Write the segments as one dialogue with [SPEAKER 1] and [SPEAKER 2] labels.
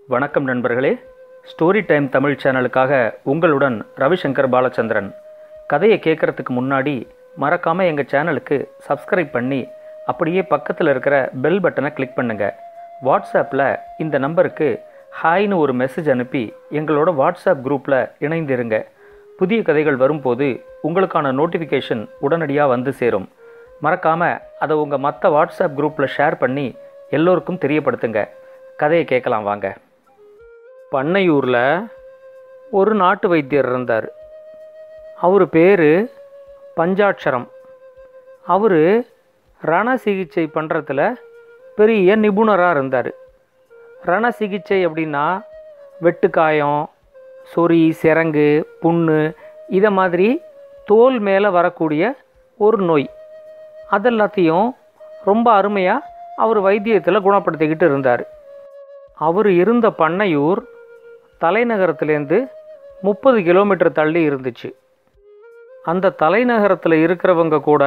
[SPEAKER 1] வணக்கம் நண்பர்களே story time Tamil சேனலுக்காக உங்களுடன் ரவிசங்கர் பாலச்சந்திரன் கதையை கேட்குறதுக்கு முன்னாடி மறக்காமல் எங்கள் சேனலுக்கு சப்ஸ்கிரைப் பண்ணி அப்படியே பக்கத்தில் இருக்கிற பெல் பட்டனை கிளிக் பண்ணுங்கள் வாட்ஸ்அப்பில் இந்த நம்பருக்கு ஹாய்னு ஒரு மெசேஜ் அனுப்பி எங்களோட வாட்ஸ்அப் குரூப்பில் இணைந்திருங்க புதிய கதைகள் வரும்போது உங்களுக்கான நோட்டிஃபிகேஷன் உடனடியாக வந்து சேரும் மறக்காமல் அதை உங்கள் மற்ற வாட்ஸ்அப் குரூப்பில் ஷேர் பண்ணி எல்லோருக்கும் தெரியப்படுத்துங்க கதையை கேட்கலாம் வாங்க பண்ணையூரில் ஒரு நாட்டு வைத்தியர் இருந்தார் அவர் பேர் பஞ்சாட்சரம் அவர் ரண சிகிச்சை பண்ணுறதுல பெரிய நிபுணராக இருந்தார் ரண சிகிச்சை அப்படின்னா வெட்டுக்காயம் சொறி சிரங்கு புண்ணு இதை மாதிரி தோல் மேலே வரக்கூடிய ஒரு நோய் அதெல்லாத்தையும் ரொம்ப அருமையாக அவர் வைத்தியத்தில் குணப்படுத்திக்கிட்டு இருந்தார் அவர் இருந்த பண்ணையூர் தலைநகரத்துலேருந்து முப்பது கிலோமீட்டர் தள்ளி இருந்துச்சு அந்த தலைநகரத்தில் இருக்கிறவங்க கூட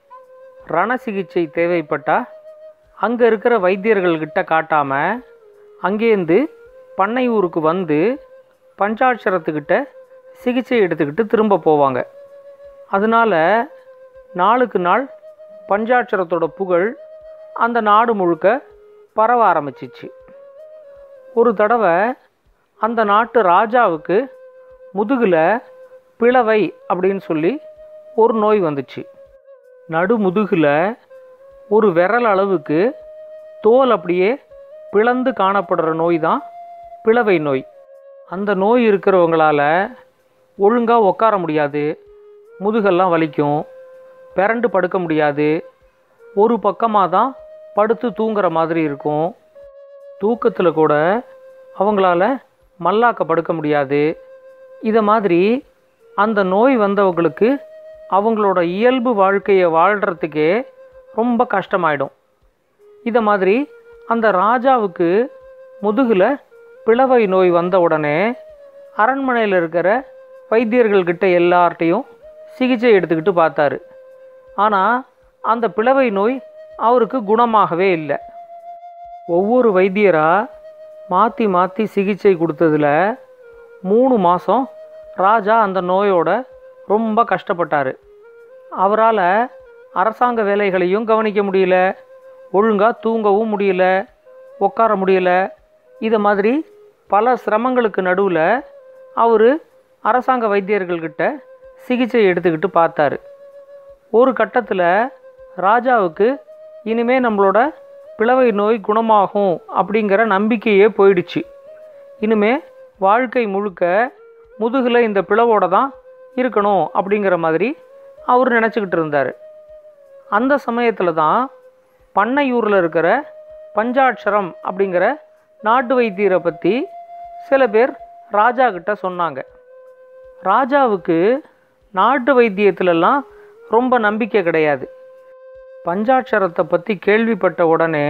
[SPEAKER 1] ரண சிகிச்சை தேவைப்பட்டால் அங்கே இருக்கிற வைத்தியர்கள்கிட்ட காட்டாமல் அங்கேருந்து பண்ணையூருக்கு வந்து பஞ்சாட்சரத்துக்கிட்ட சிகிச்சை எடுத்துக்கிட்டு திரும்ப போவாங்க அதனால் நாளுக்கு நாள் பஞ்சாட்சரத்தோட புகழ் அந்த நாடு முழுக்க பரவ ஆரம்பிச்சிச்சு ஒரு தடவை அந்த நாட்டு ராஜாவுக்கு முதுகில் பிளவை அப்படின்னு சொல்லி ஒரு நோய் வந்துச்சு நடு முதுகில் ஒரு விரல் அளவுக்கு தோல் அப்படியே பிளந்து காணப்படுற நோய் தான் பிளவை நோய் அந்த நோய் இருக்கிறவங்களால ஒழுங்காக உட்கார முடியாது முதுகெல்லாம் வலிக்கும் பிறண்டு படுக்க முடியாது ஒரு பக்கமாக தான் படுத்து தூங்குற மாதிரி இருக்கும் தூக்கத்தில் கூட அவங்களால மல்லாக்க படுக்க முடியாது இதை மாதிரி அந்த நோய் வந்தவங்களுக்கு அவங்களோட இயல்பு வாழ்க்கையை வாழ்கிறதுக்கே ரொம்ப கஷ்டமாயிடும் இதை மாதிரி அந்த ராஜாவுக்கு முதுகில் பிளவை நோய் வந்த உடனே அரண்மனையில் இருக்கிற வைத்தியர்கள்கிட்ட எல்லார்ட்டையும் சிகிச்சை எடுத்துக்கிட்டு பார்த்தாரு ஆனால் அந்த பிளவை நோய் அவருக்கு குணமாகவே இல்லை ஒவ்வொரு வைத்தியராக மாற்றி மாற்றி சிகிச்சை கொடுத்ததில் மூணு மாதம் ராஜா அந்த நோயோட ரொம்ப கஷ்டப்பட்டார் அவரால் அரசாங்க வேலைகளையும் கவனிக்க முடியல ஒழுங்காக தூங்கவும் முடியல உட்கார முடியல இதை மாதிரி பல சிரமங்களுக்கு நடுவில் அவர் அரசாங்க வைத்தியர்கள்கிட்ட சிகிச்சை எடுத்துக்கிட்டு பார்த்தாரு ஒரு கட்டத்தில் ராஜாவுக்கு இனிமே நம்மளோட பிளவை நோய் குணமாகும் அப்படிங்கிற நம்பிக்கையே போயிடுச்சு இனிமே வாழ்க்கை முழுக்க முதுகில் இந்த பிளவோட தான் இருக்கணும் அப்படிங்கிற மாதிரி அவர் நினச்சிக்கிட்டு இருந்தார் அந்த சமயத்தில் தான் பண்ணையூரில் இருக்கிற பஞ்சாட்சரம் அப்படிங்கிற நாட்டு வைத்தியரை பற்றி சில பேர் ராஜா கிட்ட சொன்னாங்க ராஜாவுக்கு நாட்டு வைத்தியத்திலலாம் ரொம்ப நம்பிக்கை கிடையாது பஞ்சாட்சரத்தை பற்றி கேள்விப்பட்ட உடனே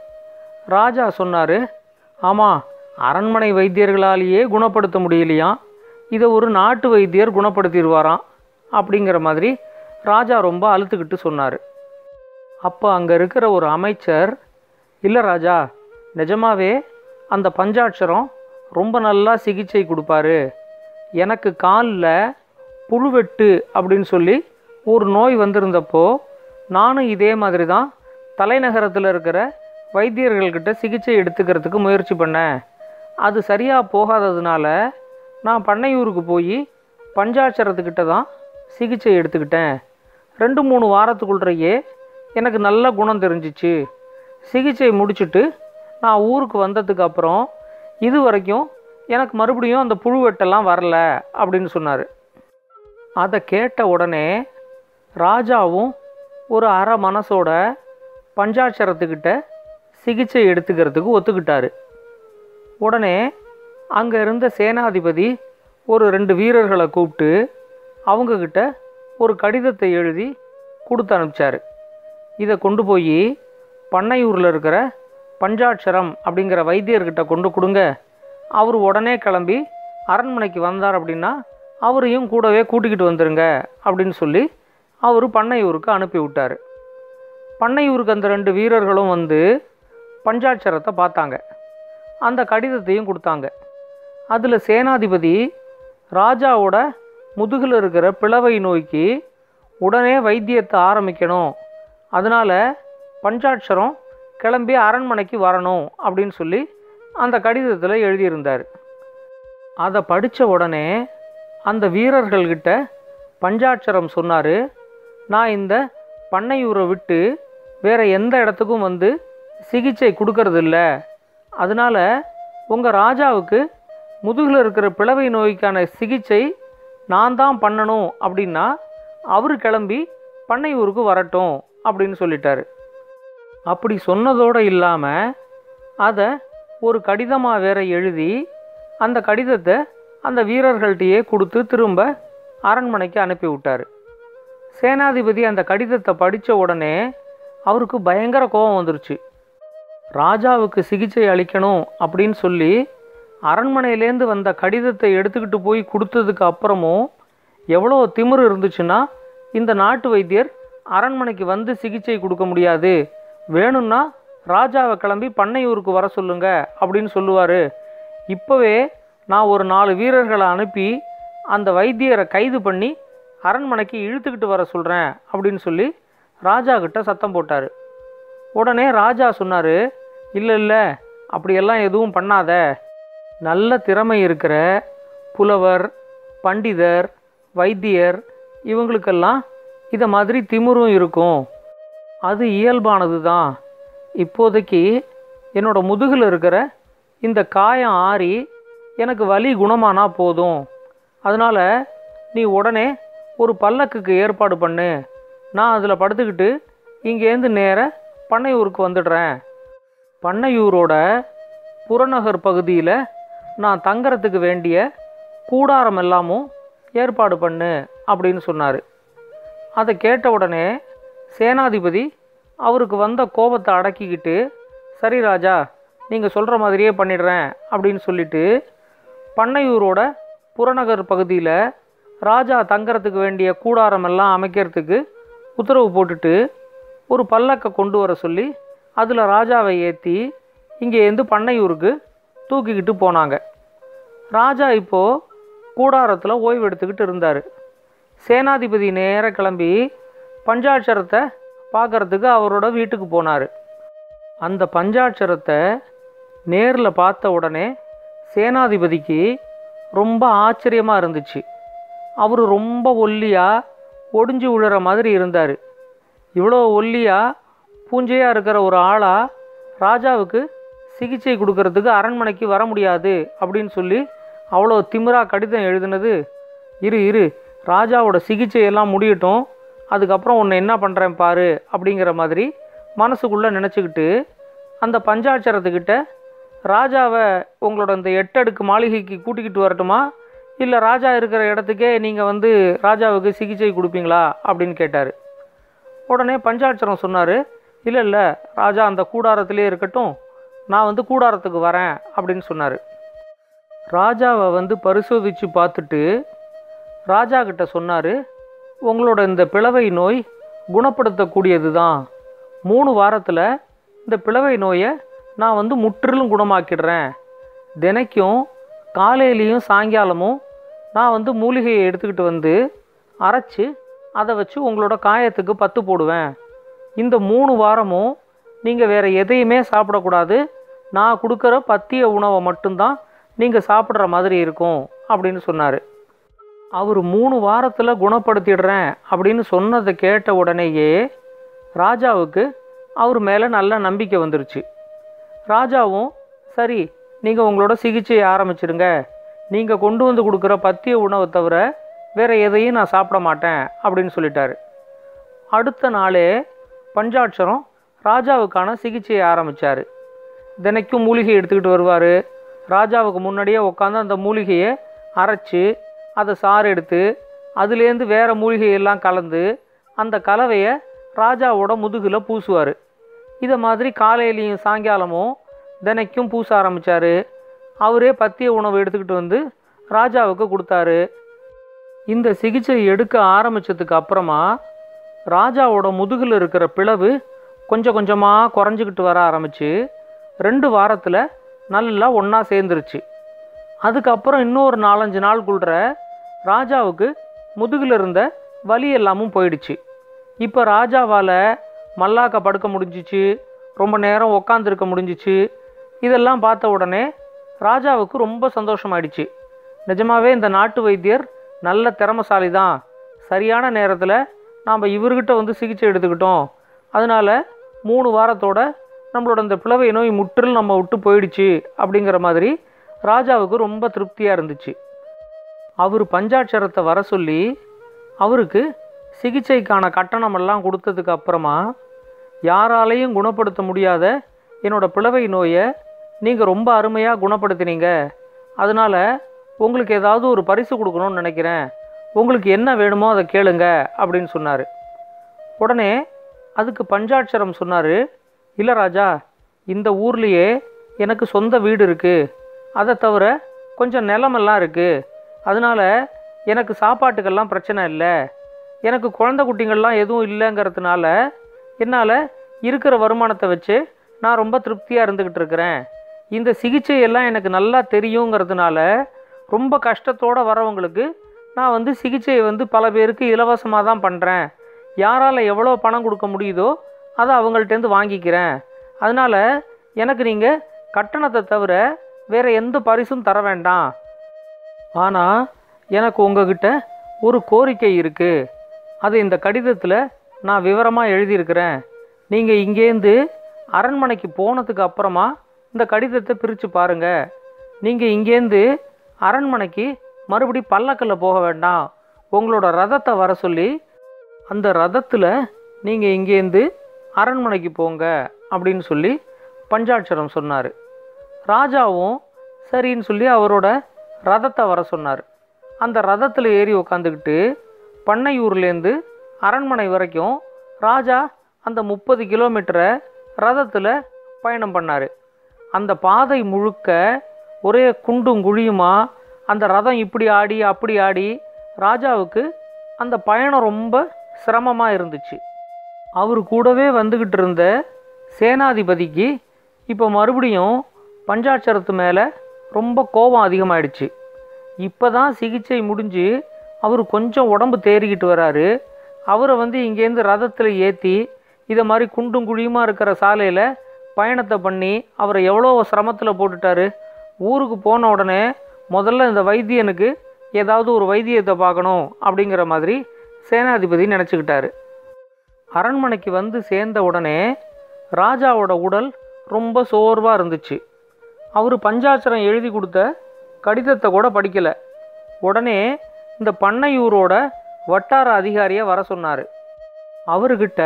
[SPEAKER 1] ராஜா சொன்னார் ஆமாம் அரண்மனை வைத்தியர்களாலேயே குணப்படுத்த முடியலையாம் இதை ஒரு நாட்டு வைத்தியர் குணப்படுத்திடுவாராம் அப்படிங்கிற மாதிரி ராஜா ரொம்ப அழுத்துக்கிட்டு சொன்னார் அப்போ அங்கே இருக்கிற ஒரு அமைச்சர் இல்லை ராஜா நிஜமாவே அந்த பஞ்சாட்சரம் ரொம்ப நல்லா சிகிச்சை கொடுப்பாரு எனக்கு காலில் புழுவெட்டு அப்படின்னு சொல்லி ஒரு நோய் வந்திருந்தப்போ நானும் இதே மாதிரி தான் தலைநகரத்தில் இருக்கிற வைத்தியர்கள்கிட்ட சிகிச்சை எடுத்துக்கிறதுக்கு முயற்சி பண்ணேன் அது சரியாக போகாததுனால நான் பண்ணையூருக்கு போய் பஞ்சாட்சரத்துக்கிட்ட தான் சிகிச்சை எடுத்துக்கிட்டேன் ரெண்டு மூணு வாரத்துக்குள்ளேயே எனக்கு நல்ல குணம் தெரிஞ்சிச்சு சிகிச்சை முடிச்சுட்டு நான் ஊருக்கு வந்ததுக்கு அப்புறம் இது வரைக்கும் எனக்கு மறுபடியும் அந்த புழுவெட்டெல்லாம் வரல அப்படின்னு சொன்னார் அதை கேட்ட உடனே ராஜாவும் ஒரு அரை மனசோட பஞ்சாட்சரத்துக்கிட்ட சிகிச்சை எடுத்துக்கிறதுக்கு ஒத்துக்கிட்டாரு உடனே அங்கே இருந்த சேனாதிபதி ஒரு ரெண்டு வீரர்களை கூப்பிட்டு அவங்கக்கிட்ட ஒரு கடிதத்தை எழுதி கொடுத்து அனுப்பிச்சார் இதை கொண்டு போய் பண்ணையூரில் இருக்கிற பஞ்சாட்சரம் அப்படிங்கிற வைத்தியர்கிட்ட கொண்டு கொடுங்க அவர் உடனே கிளம்பி அரண்மனைக்கு வந்தார் அப்படின்னா அவரையும் கூடவே கூட்டிக்கிட்டு வந்துருங்க அப்படின்னு சொல்லி அவர் பண்ணையூருக்கு அனுப்பி விட்டார் பண்ணையூருக்கு அந்த ரெண்டு வீரர்களும் வந்து பஞ்சாட்சரத்தை பார்த்தாங்க அந்த கடிதத்தையும் கொடுத்தாங்க அதில் சேனாதிபதி ராஜாவோட முதுகில் இருக்கிற பிளவை நோய்க்கு உடனே வைத்தியத்தை ஆரம்பிக்கணும் அதனால் பஞ்சாட்சரம் கிளம்பி அரண்மனைக்கு வரணும் அப்படின்னு சொல்லி அந்த கடிதத்தில் எழுதியிருந்தார் அதை படித்த உடனே அந்த வீரர்கள்கிட்ட பஞ்சாட்சரம் சொன்னார் நான் இந்த பண்ணையூரை விட்டு வேற எந்த இடத்துக்கும் வந்து சிகிச்சை கொடுக்கறதில்ல அதனால் உங்கள் ராஜாவுக்கு முதுகில் இருக்கிற பிளவை நோய்க்கான சிகிச்சை நான் தான் பண்ணணும் அப்படின்னா அவர் கிளம்பி பண்ணையூருக்கு வரட்டும் அப்படின்னு சொல்லிட்டாரு அப்படி சொன்னதோடு இல்லாமல் அதை ஒரு கடிதமாக வேற எழுதி அந்த கடிதத்தை அந்த வீரர்கள்ட்டையே கொடுத்து திரும்ப அரண்மனைக்கு அனுப்பி விட்டார் சேனாதிபதி அந்த கடிதத்தை படித்த உடனே அவருக்கு பயங்கர கோபம் வந்துருச்சு ராஜாவுக்கு சிகிச்சை அளிக்கணும் அப்படின்னு சொல்லி அரண்மனையிலேருந்து வந்த கடிதத்தை எடுத்துக்கிட்டு போய் கொடுத்ததுக்கு அப்புறமும் எவ்வளோ திமிரு இருந்துச்சுன்னா இந்த நாட்டு வைத்தியர் அரண்மனைக்கு வந்து சிகிச்சை கொடுக்க முடியாது வேணும்னா ராஜாவை கிளம்பி பண்ணையூருக்கு வர சொல்லுங்க அப்படின்னு சொல்லுவார் இப்போவே நான் ஒரு நாலு வீரர்களை அனுப்பி அந்த வைத்தியரை கைது பண்ணி அரண்மனைக்கு இழுத்துக்கிட்டு வர சொல்கிறேன் அப்படின்னு சொல்லி ராஜா கிட்ட சத்தம் போட்டார் உடனே ராஜா சொன்னார் இல்லை இல்லை அப்படியெல்லாம் எதுவும் பண்ணாத நல்ல திறமை இருக்கிற புலவர் பண்டிதர் வைத்தியர் இவங்களுக்கெல்லாம் இதை மாதிரி திமிரும் இருக்கும் அது இயல்பானது தான் இப்போதைக்கு என்னோட முதுகில் இருக்கிற இந்த காயம் ஆறி எனக்கு வலி குணமானா போதும் அதனால் நீ உடனே ஒரு பல்லக்குக்கு ஏற்பாடு பண்ணு நான் அதில் படுத்துக்கிட்டு இங்கேருந்து நேர பண்ணையூருக்கு வந்துடுறேன் பண்ணையூரோட புறநகர் பகுதியில் நான் தங்கறதுக்கு வேண்டிய கூடாரம் எல்லாமும் ஏற்பாடு பண்ணு அப்படின்னு சொன்னார் அதை கேட்ட உடனே சேனாதிபதி அவருக்கு வந்த கோபத்தை அடக்கிக்கிட்டு சரி ராஜா நீங்கள் சொல்கிற மாதிரியே பண்ணிடுறேன் அப்படின்னு சொல்லிட்டு பண்ணையூரோட புறநகர் பகுதியில் ராஜா தங்கறதுக்கு வேண்டிய கூடாரம் எல்லாம் அமைக்கிறதுக்கு உத்தரவு போட்டுட்டு ஒரு பல்லக்கை கொண்டு வர சொல்லி அதில் ராஜாவை ஏற்றி இங்கேருந்து பண்ணையூருக்கு தூக்கிக்கிட்டு போனாங்க ராஜா இப்போது கூடாரத்தில் ஓய்வு எடுத்துக்கிட்டு இருந்தார் சேனாதிபதி நேர கிளம்பி பஞ்சாட்சரத்தை பார்க்கறதுக்கு அவரோட வீட்டுக்கு போனார் அந்த பஞ்சாட்சரத்தை நேரில் பார்த்த உடனே சேனாதிபதிக்கு ரொம்ப ஆச்சரியமாக இருந்துச்சு அவர் ரொம்ப ஒல்லியாக ஒடிஞ்சு விழுற மாதிரி இருந்தார் இவ்வளோ ஒல்லியாக பூஞ்சையாக இருக்கிற ஒரு ஆளாக ராஜாவுக்கு சிகிச்சை கொடுக்கறதுக்கு அரண்மனைக்கு வர முடியாது அப்படின்னு சொல்லி அவ்வளோ திமிரா கடிதம் எழுதுனது இரு இரு ராஜாவோட சிகிச்சை எல்லாம் முடியட்டும் அதுக்கப்புறம் உன்னை என்ன பண்ணுறேன் பாரு அப்படிங்கிற மாதிரி மனசுக்குள்ளே நினச்சிக்கிட்டு அந்த பஞ்சாட்சரத்துக்கிட்ட ராஜாவை உங்களோட இந்த எட்டடுக்கு மாளிகைக்கு கூட்டிக்கிட்டு வரட்டுமா இல்லை ராஜா இருக்கிற இடத்துக்கே நீங்கள் வந்து ராஜாவுக்கு சிகிச்சை கொடுப்பீங்களா அப்படின்னு கேட்டார் உடனே பஞ்சாட்சரம் சொன்னார் இல்லை இல்லை ராஜா அந்த கூடாரத்திலே இருக்கட்டும் நான் வந்து கூடாரத்துக்கு வரேன் அப்படின்னு சொன்னார் ராஜாவை வந்து பரிசோதித்து பார்த்துட்டு ராஜா கிட்ட சொன்னார் உங்களோட இந்த பிளவை நோய் குணப்படுத்தக்கூடியது தான் மூணு வாரத்தில் இந்த பிளவை நோயை நான் வந்து முற்றிலும் குணமாக்கிடுறேன் தினைக்கும் காலையிலையும் சாயங்காலமும் நான் வந்து மூலிகையை எடுத்துக்கிட்டு வந்து அரைச்சி அதை வச்சு உங்களோட காயத்துக்கு பத்து போடுவேன் இந்த மூணு வாரமும் நீங்கள் வேறு எதையுமே சாப்பிடக்கூடாது நான் கொடுக்குற பத்திய உணவை மட்டும்தான் நீங்கள் சாப்பிட்ற மாதிரி இருக்கும் அப்படின்னு சொன்னார் அவர் மூணு வாரத்தில் குணப்படுத்திடுறேன் அப்படின்னு சொன்னதை கேட்ட உடனேயே ராஜாவுக்கு அவர் மேலே நல்ல நம்பிக்கை வந்துருச்சு ராஜாவும் சரி நீங்கள் உங்களோட சிகிச்சையை ஆரம்பிச்சிடுங்க நீங்கள் கொண்டு வந்து கொடுக்குற பத்திய உணவை தவிர வேறு எதையும் நான் சாப்பிட மாட்டேன் அப்படின்னு சொல்லிட்டாரு அடுத்த நாளே பஞ்சாட்சரம் ராஜாவுக்கான சிகிச்சையை ஆரம்பித்தார் தினைக்கும் மூலிகை எடுத்துக்கிட்டு வருவார் ராஜாவுக்கு முன்னாடியே உட்காந்து அந்த மூலிகையை அரைச்சி அதை சாறு எடுத்து அதுலேருந்து வேறு மூலிகையெல்லாம் கலந்து அந்த கலவையை ராஜாவோட முதுகில் பூசுவார் இதை மாதிரி காலையிலையும் சாயங்காலமும் தினைக்கும் பூச ஆரம்பித்தார் அவரே பத்திய உணவு எடுத்துக்கிட்டு வந்து ராஜாவுக்கு கொடுத்தாரு இந்த சிகிச்சை எடுக்க ஆரம்பித்ததுக்கு அப்புறமா ராஜாவோட முதுகில் இருக்கிற பிளவு கொஞ்சம் கொஞ்சமாக குறைஞ்சிக்கிட்டு வர ஆரம்பிச்சு ரெண்டு வாரத்தில் நல்லா ஒன்றா சேர்ந்துருச்சு அதுக்கப்புறம் இன்னொரு நாலஞ்சு நாளுக்குள்ள ராஜாவுக்கு முதுகில் இருந்த வலி எல்லாமும் போயிடுச்சு இப்போ ராஜாவால் மல்லாக்க படுக்க முடிஞ்சிச்சு ரொம்ப நேரம் உக்காந்துருக்க முடிஞ்சிச்சு இதெல்லாம் பார்த்த உடனே ராஜாவுக்கு ரொம்ப சந்தோஷமாயிடுச்சு நிஜமாவே இந்த நாட்டு வைத்தியர் நல்ல திறமசாலி தான் சரியான நேரத்தில் நாம் இவர்கிட்ட வந்து சிகிச்சை எடுத்துக்கிட்டோம் அதனால் மூணு வாரத்தோட நம்மளோட இந்த பிளவை நோய் முற்றிலும் நம்ம விட்டு போயிடுச்சு அப்படிங்கிற மாதிரி ராஜாவுக்கு ரொம்ப திருப்தியாக இருந்துச்சு அவர் பஞ்சாட்சரத்தை வர சொல்லி அவருக்கு சிகிச்சைக்கான கட்டணமெல்லாம் கொடுத்ததுக்கு அப்புறமா யாராலையும் குணப்படுத்த முடியாத என்னோட பிளவை நோயை நீங்கள் ரொம்ப அருமையாக குணப்படுத்தினீங்க அதனால் உங்களுக்கு ஏதாவது ஒரு பரிசு கொடுக்கணும்னு நினைக்கிறேன் உங்களுக்கு என்ன வேணுமோ அதை கேளுங்க அப்படின்னு சொன்னார் உடனே அதுக்கு பஞ்சாட்சரம் சொன்னார் இல்லை ராஜா இந்த ஊர்லேயே எனக்கு சொந்த வீடு இருக்குது அதை தவிர கொஞ்சம் நிலமெல்லாம் இருக்குது அதனால் எனக்கு சாப்பாட்டுக்கெல்லாம் பிரச்சனை இல்லை எனக்கு குழந்தை குட்டிங்கள்லாம் எதுவும் இல்லைங்கிறதுனால என்னால் இருக்கிற வருமானத்தை வச்சு நான் ரொம்ப திருப்தியாக இருந்துக்கிட்டு இருக்கிறேன் இந்த சிகிச்சை எல்லாம் எனக்கு நல்லா தெரியுங்கிறதுனால ரொம்ப கஷ்டத்தோடு வரவங்களுக்கு நான் வந்து சிகிச்சையை வந்து பல பேருக்கு இலவசமாக தான் பண்ணுறேன் யாரால் எவ்வளோ பணம் கொடுக்க முடியுதோ அதை அவங்கள்ட்டேருந்து வாங்கிக்கிறேன் அதனால் எனக்கு நீங்கள் கட்டணத்தை தவிர வேறு எந்த பரிசும் தர வேண்டாம் ஆனால் எனக்கு உங்ககிட்ட ஒரு கோரிக்கை இருக்குது அது இந்த கடிதத்தில் நான் விவரமாக எழுதியிருக்கிறேன் நீங்கள் இங்கேருந்து அரண்மனைக்கு போனதுக்கு அப்புறமா இந்த கடிதத்தை பிரித்து பாருங்கள் நீங்கள் இங்கேருந்து அரண்மனைக்கு மறுபடி பல்லக்கில் போக வேண்டாம் உங்களோட ரதத்தை வர சொல்லி அந்த ரதத்தில் நீங்கள் இங்கேருந்து அரண்மனைக்கு போங்க அப்படின்னு சொல்லி பஞ்சாட்சரம் சொன்னார் ராஜாவும் சரின்னு சொல்லி அவரோட ரதத்தை வர சொன்னார் அந்த ரதத்தில் ஏறி உக்காந்துக்கிட்டு பண்ணையூர்லேருந்து அரண்மனை வரைக்கும் ராஜா அந்த முப்பது கிலோமீட்டரை ரதத்தில் பயணம் பண்ணார் அந்த பாதை முழுக்க ஒரே குண்டும் குழியுமா அந்த ரதம் இப்படி ஆடி அப்படி ஆடி ராஜாவுக்கு அந்த பயணம் ரொம்ப சிரமமாக இருந்துச்சு அவர் கூடவே வந்துக்கிட்டு இருந்த சேனாதிபதிக்கு இப்போ மறுபடியும் பஞ்சாட்சரத்து மேலே ரொம்ப கோபம் அதிகமாயிடுச்சு இப்போ தான் சிகிச்சை முடிஞ்சு அவர் கொஞ்சம் உடம்பு தேறிக்கிட்டு வராரு அவரை வந்து இங்கேருந்து ரதத்தில் ஏற்றி இதை மாதிரி குண்டும் குழியுமா இருக்கிற சாலையில் பயணத்தை பண்ணி அவரை எவ்வளோ சிரமத்தில் போட்டுட்டாரு ஊருக்கு போன உடனே முதல்ல இந்த வைத்தியனுக்கு ஏதாவது ஒரு வைத்தியத்தை பார்க்கணும் அப்படிங்கிற மாதிரி சேனாதிபதி நினச்சிக்கிட்டாரு அரண்மனைக்கு வந்து சேர்ந்த உடனே ராஜாவோட உடல் ரொம்ப சோர்வாக இருந்துச்சு அவர் பஞ்சாட்சரம் எழுதி கொடுத்த கடிதத்தை கூட படிக்கலை உடனே இந்த பண்ணையூரோட வட்டார அதிகாரியை வர சொன்னார் அவர்கிட்ட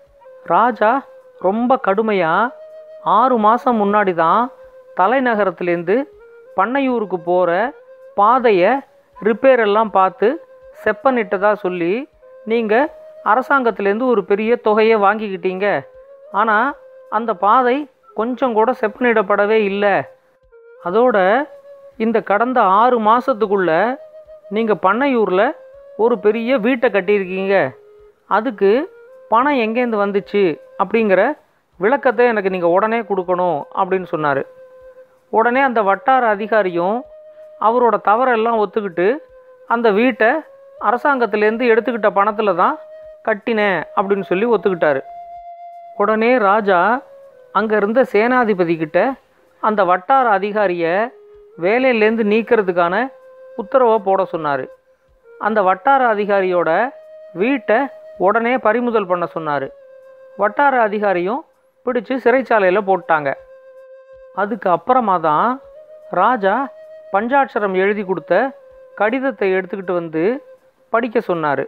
[SPEAKER 1] ராஜா ரொம்ப கடுமையாக ஆறு மாதம் முன்னாடி தான் தலைநகரத்துலேருந்து பண்ணையூருக்கு போகிற பாதையை ரிப்பேர் எல்லாம் பார்த்து செப்பனிட்டதா சொல்லி நீங்கள் அரசாங்கத்திலேருந்து ஒரு பெரிய தொகையை வாங்கிக்கிட்டீங்க ஆனால் அந்த பாதை கொஞ்சம் கூட செப்பனிடப்படவே இல்லை அதோட இந்த கடந்த ஆறு மாதத்துக்குள்ள நீங்கள் பண்ணையூரில் ஒரு பெரிய வீட்டை கட்டியிருக்கீங்க அதுக்கு பணம் எங்கேருந்து வந்துச்சு அப்படிங்கிற விளக்கத்தை எனக்கு நீங்கள் உடனே கொடுக்கணும் அப்படின்னு சொன்னார் உடனே அந்த வட்டார அதிகாரியும் அவரோட தவறெல்லாம் ஒத்துக்கிட்டு அந்த வீட்டை அரசாங்கத்திலேருந்து எடுத்துக்கிட்ட பணத்தில் தான் கட்டினேன் அப்படின்னு சொல்லி ஒத்துக்கிட்டாரு உடனே ராஜா அங்கே இருந்த சேனாதிபதி கிட்ட அந்த வட்டார அதிகாரியை வேலையிலேருந்து நீக்கிறதுக்கான உத்தரவை போட சொன்னார் அந்த வட்டார அதிகாரியோட வீட்டை உடனே பறிமுதல் பண்ண சொன்னார் வட்டார அதிகாரியும் பிடிச்சு சிறைச்சாலையில் போட்டாங்க அதுக்கு அப்புறமா தான் ராஜா பஞ்சாட்சரம் எழுதி கொடுத்த கடிதத்தை எடுத்துக்கிட்டு வந்து படிக்க சொன்னார்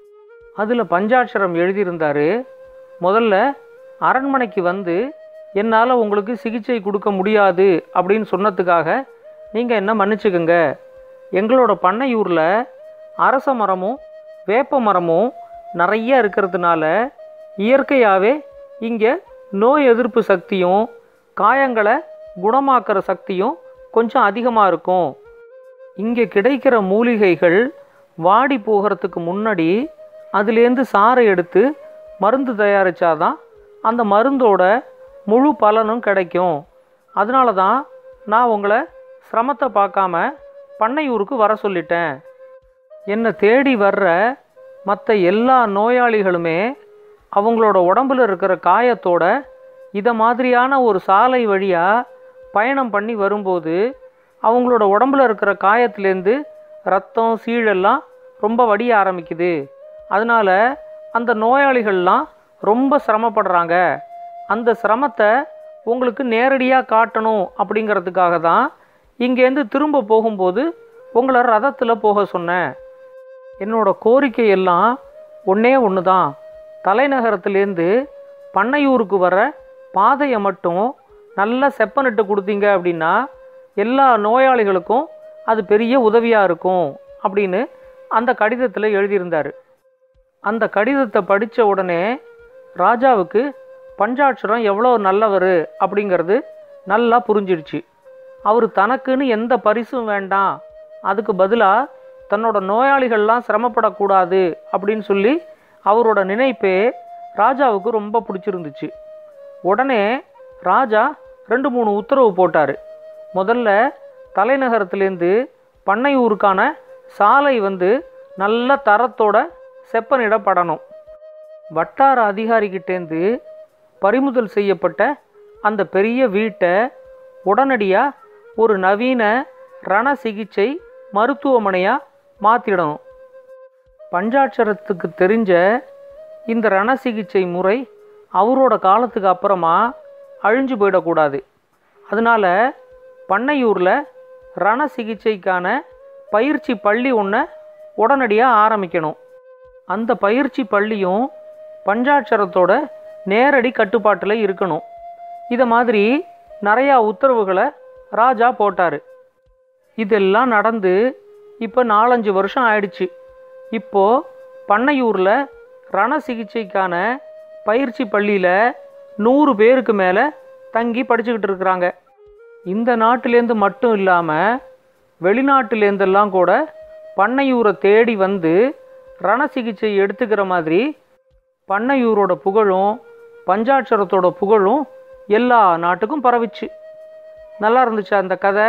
[SPEAKER 1] அதில் பஞ்சாட்சரம் எழுதியிருந்தார் முதல்ல அரண்மனைக்கு வந்து என்னால் உங்களுக்கு சிகிச்சை கொடுக்க முடியாது அப்படின்னு சொன்னதுக்காக நீங்கள் என்ன மன்னிச்சுக்கோங்க எங்களோட பண்ணையூரில் அரச மரமும் வேப்ப மரமும் நிறைய இருக்கிறதுனால இயற்கையாகவே இங்கே நோய் எதிர்ப்பு சக்தியும் காயங்களை குணமாக்குற சக்தியும் கொஞ்சம் அதிகமாக இருக்கும் இங்கே கிடைக்கிற மூலிகைகள் வாடி போகிறதுக்கு முன்னாடி அதுலேருந்து சாறை எடுத்து மருந்து தயாரித்தாதான் அந்த மருந்தோட முழு பலனும் கிடைக்கும் அதனால தான் நான் உங்களை சிரமத்தை பார்க்காம பண்ணையூருக்கு வர சொல்லிட்டேன் என்னை தேடி வர்ற மற்ற எல்லா நோயாளிகளுமே அவங்களோட உடம்புல இருக்கிற காயத்தோட இதை மாதிரியான ஒரு சாலை வழியாக பயணம் பண்ணி வரும்போது அவங்களோட உடம்புல இருக்கிற காயத்துலேருந்து ரத்தம் சீழெல்லாம் ரொம்ப வடிய ஆரம்பிக்குது அதனால அந்த நோயாளிகள்லாம் ரொம்ப சிரமப்படுறாங்க அந்த சிரமத்தை உங்களுக்கு நேரடியாக காட்டணும் அப்படிங்கிறதுக்காக தான் இங்கேருந்து திரும்ப போகும்போது உங்களை ரதத்தில் போக சொன்னேன் என்னோட கோரிக்கை எல்லாம் ஒன்றே ஒன்று தான் தலைநகரத்துலேருந்து பண்ணையூருக்கு வர பாதையை மட்டும் நல்லா செப்பனிட்டு கொடுத்தீங்க அப்படின்னா எல்லா நோயாளிகளுக்கும் அது பெரிய உதவியாக இருக்கும் அப்படின்னு அந்த கடிதத்தில் எழுதியிருந்தார் அந்த கடிதத்தை படித்த உடனே ராஜாவுக்கு பஞ்சாட்சரம் எவ்வளோ நல்லவர் அப்படிங்கிறது நல்லா புரிஞ்சிடுச்சு அவர் தனக்குன்னு எந்த பரிசும் வேண்டாம் அதுக்கு பதிலாக தன்னோட நோயாளிகள்லாம் சிரமப்படக்கூடாது அப்படின்னு சொல்லி அவரோட நினைப்பே ராஜாவுக்கு ரொம்ப பிடிச்சிருந்துச்சு உடனே ராஜா ரெண்டு மூணு உத்தரவு போட்டார் முதல்ல தலைநகரத்துலேருந்து பண்ணையூருக்கான சாலை வந்து நல்ல தரத்தோட செப்பனிடப்படணும் வட்டார அதிகாரிகிட்டேருந்து பறிமுதல் செய்யப்பட்ட அந்த பெரிய வீட்டை உடனடியாக ஒரு நவீன ரண சிகிச்சை மருத்துவமனையாக மாற்றிடணும் பஞ்சாட்சரத்துக்கு தெரிஞ்ச இந்த ரண சிகிச்சை முறை அவரோட காலத்துக்கு அப்புறமா அழிஞ்சு போயிடக்கூடாது அதனால் பண்ணையூரில் ரண சிகிச்சைக்கான பயிற்சி பள்ளி ஒன்றை உடனடியாக ஆரம்பிக்கணும் அந்த பயிற்சி பள்ளியும் பஞ்சாட்சரத்தோட நேரடி கட்டுப்பாட்டில் இருக்கணும் இதை மாதிரி நிறையா உத்தரவுகளை ராஜா போட்டார் இதெல்லாம் நடந்து இப்போ நாலஞ்சு வருஷம் ஆயிடுச்சு இப்போ பண்ணையூரில் ரண சிகிச்சைக்கான பயிற்சி பள்ளியில் நூறு பேருக்கு மேலே தங்கி படிச்சுக்கிட்டு இருக்கிறாங்க இந்த நாட்டிலேருந்து மட்டும் இல்லாமல் வெளிநாட்டிலேருந்தெல்லாம் கூட பண்ணையூரை தேடி வந்து ரண சிகிச்சை எடுத்துக்கிற மாதிரி பண்ணையூரோட புகழும் பஞ்சாட்சரத்தோட புகழும் எல்லா நாட்டுக்கும் பரவிச்சு நல்லா இருந்துச்சா அந்த கதை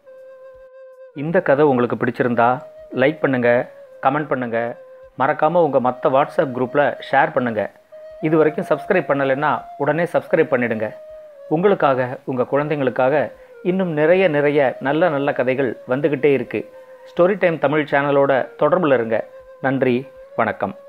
[SPEAKER 2] இந்த கதை உங்களுக்கு பிடிச்சிருந்தா லைக் பண்ணுங்கள் கமெண்ட் பண்ணுங்கள் மறக்காமல் உங்கள் மற்ற வாட்ஸ்அப் குரூப்பில் ஷேர் பண்ணுங்கள் இது வரைக்கும் சப்ஸ்கிரைப் பண்ணலைன்னா உடனே சப்ஸ்கிரைப் பண்ணிடுங்க உங்களுக்காக உங்கள் குழந்தைங்களுக்காக இன்னும் நிறைய நிறைய நல்ல நல்ல கதைகள் வந்துக்கிட்டே இருக்குது ஸ்டோரி டைம் தமிழ் சேனலோட தொடர்பில் இருங்க நன்றி வணக்கம்